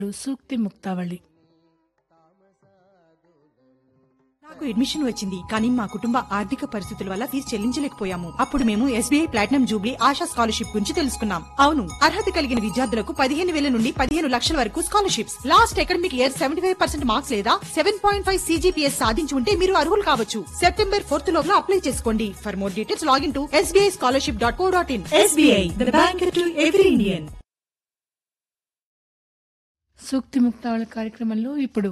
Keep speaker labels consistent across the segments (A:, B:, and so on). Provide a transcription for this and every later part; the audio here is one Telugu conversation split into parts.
A: సూక్తి ముక్తావళి
B: నాకు అడ్మిషన్ వచ్చింది కానీ మా కుటుంబ ఆర్థిక పరిస్థితుల వల్ల ఫీజు చెల్లించలేకపోయాము అప్పుడు మేము SBI platinum jubilee Asha scholarship గురించి తెలుసుకున్నాం అవును అర్హత కలిగిన విద్యార్థులకు పదిహేను వేల నుండి పదిహేను లక్షల వరకు scholarships last academic year seventy five percent marks లేదా సెవెన్ పాయింట్ ఫైవ్ సీజీపీఎస్ సాధించి ఉంటే మీరు అర్హులు కావచ్చు సెప్టెంబర్ ఫోర్త్ లోపల అప్లై చేసుకోండి for more details login to SBI scholarship dot co dot in SBI the bank to every Indian
A: సూక్తి ముక్తావళి కార్యక్రమంలో ఇప్పుడు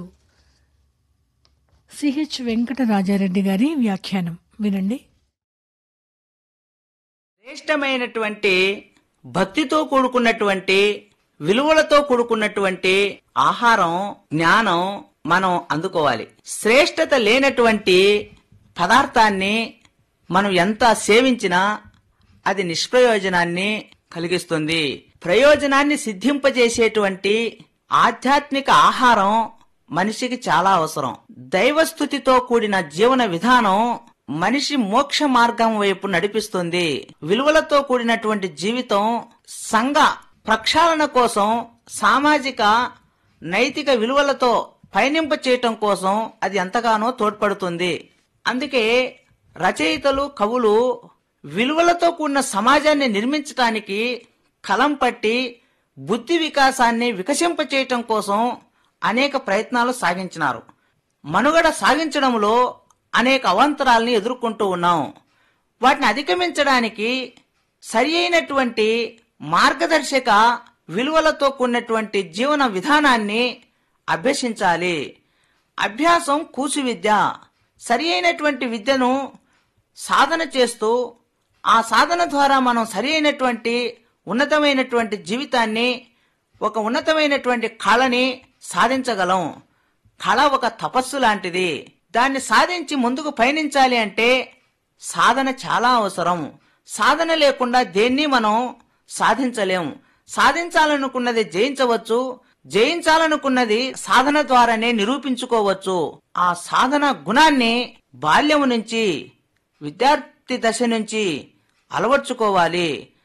A: సిహెచ్ వెంకటరాజారెడ్డి గారి వ్యాఖ్యానం వినండి
C: శ్రేష్టమైనటువంటి భక్తితో కూడుకున్నటువంటి విలువలతో కూడుకున్నటువంటి ఆహారం జ్ఞానం మనం అందుకోవాలి శ్రేష్టత లేనటువంటి పదార్థాన్ని మనం ఎంత సేవించినా అది నిష్ప్రయోజనాన్ని కలిగిస్తుంది ప్రయోజనాన్ని సిద్ధింపజేసేటువంటి ఆధ్యాత్మిక ఆహారం మనిషికి చాలా అవసరం దైవస్థుతితో కూడిన జీవన విధానం మనిషి మోక్ష మార్గం వైపు నడిపిస్తుంది విలువలతో కూడినటువంటి జీవితం సంఘ ప్రక్షాళన కోసం సామాజిక నైతిక విలువలతో పయనింప చేయటం కోసం అది ఎంతగానో తోడ్పడుతుంది అందుకే రచయితలు కవులు విలువలతో కూడిన సమాజాన్ని నిర్మించటానికి కలం పట్టి బుద్ధి వికాసాన్ని వికసింపచేయటం కోసం అనేక ప్రయత్నాలు సాగించినారు మనుగడ సాగించడంలో అనేక అవాంతరాల్ని ఎదుర్కొంటూ ఉన్నాం వాటిని అధిగమించడానికి సరి అయినటువంటి మార్గదర్శక విలువలతో కూడినటువంటి జీవన విధానాన్ని అభ్యసించాలి అభ్యాసం కూసు విద్య సరి అయినటువంటి విద్యను సాధన చేస్తూ ఆ సాధన ద్వారా మనం సరి అయినటువంటి ఉన్నతమైనటువంటి జీవితాన్ని ఒక ఉన్నతమైనటువంటి కళని సాధించగలం కళ ఒక తపస్సు లాంటిది దాన్ని సాధించి ముందుకు పయనించాలి అంటే సాధన చాలా అవసరం సాధన లేకుండా దేన్ని మనం సాధించలేం సాధించాలనుకున్నది జయించవచ్చు జయించాలనుకున్నది సాధన ద్వారానే నిరూపించుకోవచ్చు ఆ సాధన గుణాన్ని బాల్యము నుంచి విద్యార్థి దశ నుంచి అలవర్చుకోవాలి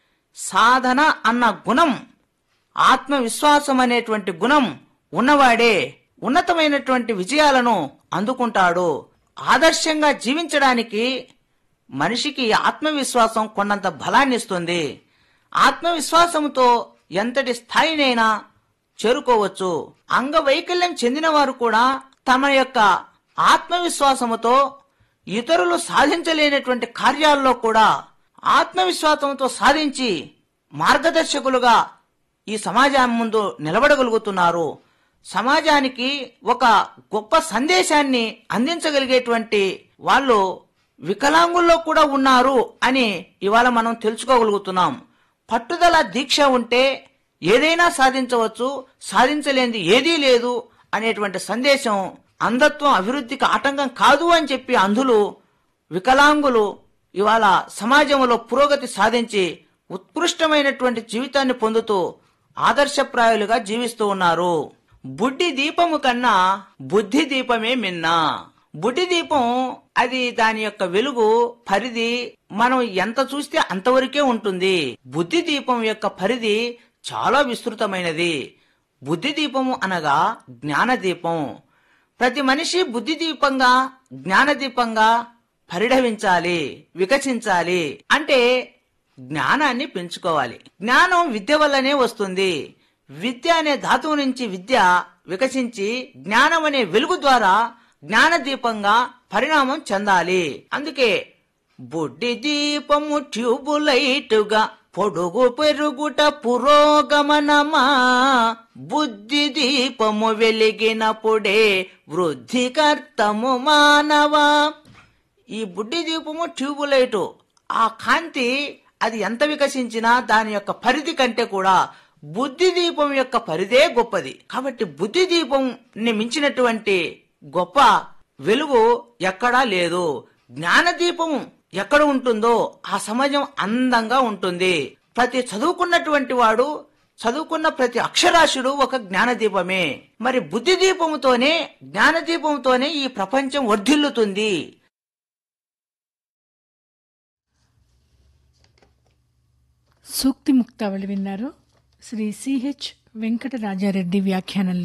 C: సాధన అన్న గుణం ఆత్మవిశ్వాసం అనేటువంటి గుణం ఉన్నవాడే ఉన్నతమైనటువంటి విజయాలను అందుకుంటాడు ఆదర్శంగా జీవించడానికి మనిషికి ఆత్మవిశ్వాసం కొండంత బలాన్ని ఇస్తుంది ఆత్మవిశ్వాసంతో ఎంతటి స్థాయినైనా చేరుకోవచ్చు అంగవైకల్యం చెందిన వారు కూడా తమ యొక్క ఆత్మవిశ్వాసముతో ఇతరులు సాధించలేనటువంటి కార్యాల్లో కూడా ఆత్మవిశ్వాసంతో సాధించి మార్గదర్శకులుగా ఈ సమాజం ముందు నిలబడగలుగుతున్నారు సమాజానికి ఒక గొప్ప సందేశాన్ని అందించగలిగేటువంటి వాళ్ళు వికలాంగుల్లో కూడా ఉన్నారు అని ఇవాళ మనం తెలుసుకోగలుగుతున్నాం పట్టుదల దీక్ష ఉంటే ఏదైనా సాధించవచ్చు సాధించలేనిది ఏదీ లేదు అనేటువంటి సందేశం అంధత్వం అభివృద్ధికి ఆటంకం కాదు అని చెప్పి అంధులు వికలాంగులు ఇవాళ సమాజంలో పురోగతి సాధించి ఉత్కృష్టమైనటువంటి జీవితాన్ని పొందుతూ ఆదర్శప్రాయులుగా జీవిస్తూ ఉన్నారు బుడ్డి దీపము కన్నా బుద్ధి దీపమే మిన్నా బుడ్డి దీపం అది దాని యొక్క వెలుగు పరిధి మనం ఎంత చూస్తే అంతవరకే ఉంటుంది బుద్ధి దీపం యొక్క పరిధి చాలా విస్తృతమైనది బుద్ధి దీపము అనగా జ్ఞాన దీపం ప్రతి మనిషి బుద్ధి దీపంగా జ్ఞాన దీపంగా పరిఢవించాలి వికసించాలి అంటే జ్ఞానాన్ని పెంచుకోవాలి జ్ఞానం విద్య వల్లనే వస్తుంది విద్య అనే ధాతువు నుంచి విద్య వికసించి జ్ఞానం అనే వెలుగు ద్వారా జ్ఞాన దీపంగా పరిణామం చెందాలి అందుకే బుడ్డి దీపము ట్యూబులైటుగా పొడుగు పెరుగుట పురోగమనమా బుద్ధి దీపము వెలిగినప్పుడే వృద్ధి కర్తము మానవా ఈ బుడ్డి దీపము ట్యూబులైటు ఆ కాంతి అది ఎంత వికసించినా దాని యొక్క పరిధి కంటే కూడా బుద్ధి దీపం యొక్క పరిధే గొప్పది కాబట్టి బుద్ధి దీపం మించినటువంటి గొప్ప వెలుగు ఎక్కడా లేదు జ్ఞాన దీపం ఎక్కడ ఉంటుందో ఆ సమాజం అందంగా ఉంటుంది ప్రతి చదువుకున్నటువంటి వాడు చదువుకున్న ప్రతి అక్షరాశుడు ఒక జ్ఞాన దీపమే మరి బుద్ధి దీపముతోనే జ్ఞాన దీపంతోనే ఈ ప్రపంచం వర్ధిల్లుతుంది
A: సూక్తి ముక్తావళి విన్నారు శ్రీ సిహెచ్ వెంకటరాజారెడ్డి వ్యాఖ్యానంలో